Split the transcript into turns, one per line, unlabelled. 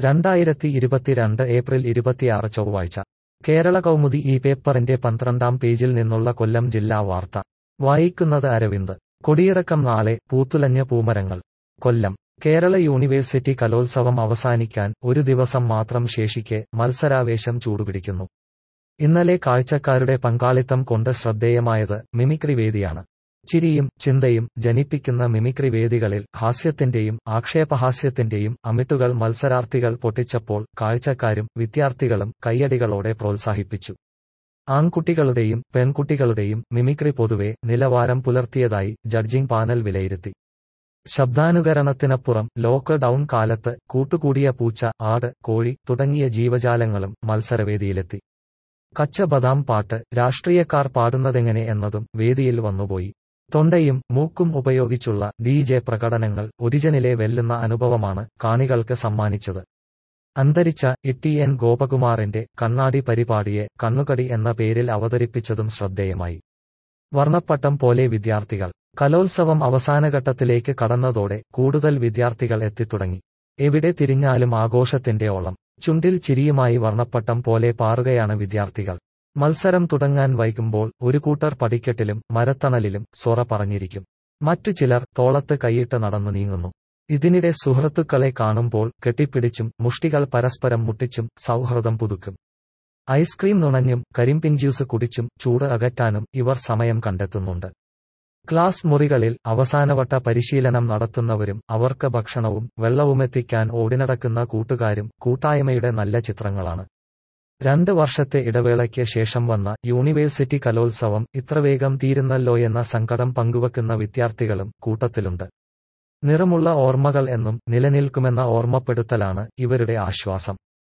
രണ്ടായിരത്തി ഇരുപത്തിരണ്ട് ഏപ്രിൽ ഇരുപത്തിയാറ് ചൊവ്വാഴ്ച കേരള കൗമുദി ഈ പേപ്പറിന്റെ പന്ത്രണ്ടാം പേജിൽ നിന്നുള്ള കൊല്ലം ജില്ലാ വാർത്ത വായിക്കുന്നത് അരവിന്ദ് കൊടിയിറക്കം നാളെ പൂത്തുലഞ്ഞ പൂമരങ്ങൾ കൊല്ലം കേരള യൂണിവേഴ്സിറ്റി കലോത്സവം അവസാനിക്കാൻ ഒരു ദിവസം മാത്രം ശേഷിക്കെ മത്സരാവേശം ചൂടുപിടിക്കുന്നു ഇന്നലെ കാഴ്ചക്കാരുടെ പങ്കാളിത്തം കൊണ്ട് ശ്രദ്ധേയമായത് മിമിക്രി വേദിയാണ് ചിരിയും ചിന്തയും ജനിപ്പിക്കുന്ന മിമിക്രി വേദികളിൽ ഹാസ്യത്തിന്റെയും ആക്ഷേപഹാസ്യത്തിന്റെയും അമിട്ടുകൾ മത്സരാർത്ഥികൾ പൊട്ടിച്ചപ്പോൾ കാഴ്ചക്കാരും വിദ്യാർത്ഥികളും കയ്യടികളോടെ പ്രോത്സാഹിപ്പിച്ചു ആൺകുട്ടികളുടെയും പെൺകുട്ടികളുടെയും മിമിക്രി പൊതുവെ നിലവാരം പുലർത്തിയതായി ജഡ്ജിംഗ് പാനൽ വിലയിരുത്തി ശബ്ദാനുകരണത്തിനപ്പുറം ലോക്ക് ഡൌൺ കാലത്ത് കൂട്ടുകൂടിയ പൂച്ച ആട് കോഴി തുടങ്ങിയ ജീവജാലങ്ങളും മത്സരവേദിയിലെത്തി കച്ച ബദാം പാട്ട് രാഷ്ട്രീയക്കാർ പാടുന്നതെങ്ങനെ എന്നതും വേദിയിൽ വന്നുപോയി തൊണ്ടയും മൂക്കും ഉപയോഗിച്ചുള്ള ഡി ജെ പ്രകടനങ്ങൾ ഒരിജനിലെ വെല്ലുന്ന അനുഭവമാണ് കാണികൾക്ക് സമ്മാനിച്ചത് അന്തരിച്ച ഇട്ടി എൻ ഗോപകുമാറിന്റെ കണ്ണാടി പരിപാടിയെ കണ്ണുകടി എന്ന പേരിൽ അവതരിപ്പിച്ചതും ശ്രദ്ധേയമായി വർണ്ണപ്പട്ടം പോലെ വിദ്യാർത്ഥികൾ കലോത്സവം അവസാനഘട്ടത്തിലേക്ക് കടന്നതോടെ കൂടുതൽ വിദ്യാർത്ഥികൾ എത്തിത്തുടങ്ങി എവിടെ തിരിഞ്ഞാലും ആഘോഷത്തിന്റെ ഓളം ചുണ്ടിൽ ചിരിയുമായി വർണ്ണപ്പട്ടം പോലെ പാറുകയാണ് വിദ്യാർത്ഥികൾ മത്സരം തുടങ്ങാൻ വൈകുമ്പോൾ ഒരു കൂട്ടർ പടിക്കെട്ടിലും മരത്തണലിലും സൊറ പറഞ്ഞിരിക്കും മറ്റു ചിലർ തോളത്ത് കൈയിട്ട് നടന്നു നീങ്ങുന്നു ഇതിനിടെ സുഹൃത്തുക്കളെ കാണുമ്പോൾ കെട്ടിപ്പിടിച്ചും മുഷ്ടികൾ പരസ്പരം മുട്ടിച്ചും സൗഹൃദം പുതുക്കും ഐസ്ക്രീം നുണഞ്ഞും കരിമ്പിൻ ജ്യൂസ് കുടിച്ചും ചൂട് അകറ്റാനും ഇവർ സമയം കണ്ടെത്തുന്നുണ്ട് ക്ലാസ് മുറികളിൽ അവസാനവട്ട പരിശീലനം നടത്തുന്നവരും അവർക്ക് ഭക്ഷണവും വെള്ളവുമെത്തിക്കാൻ ഓടിനടക്കുന്ന കൂട്ടുകാരും കൂട്ടായ്മയുടെ നല്ല ചിത്രങ്ങളാണ് രണ്ട് വർഷത്തെ ഇടവേളയ്ക്ക് ശേഷം വന്ന യൂണിവേഴ്സിറ്റി കലോത്സവം ഇത്ര വേഗം തീരുന്നല്ലോയെന്ന സങ്കടം പങ്കുവെക്കുന്ന വിദ്യാർത്ഥികളും കൂട്ടത്തിലുണ്ട് നിറമുള്ള ഓർമ്മകൾ എന്നും നിലനിൽക്കുമെന്ന ഓർമ്മപ്പെടുത്തലാണ് ഇവരുടെ ആശ്വാസം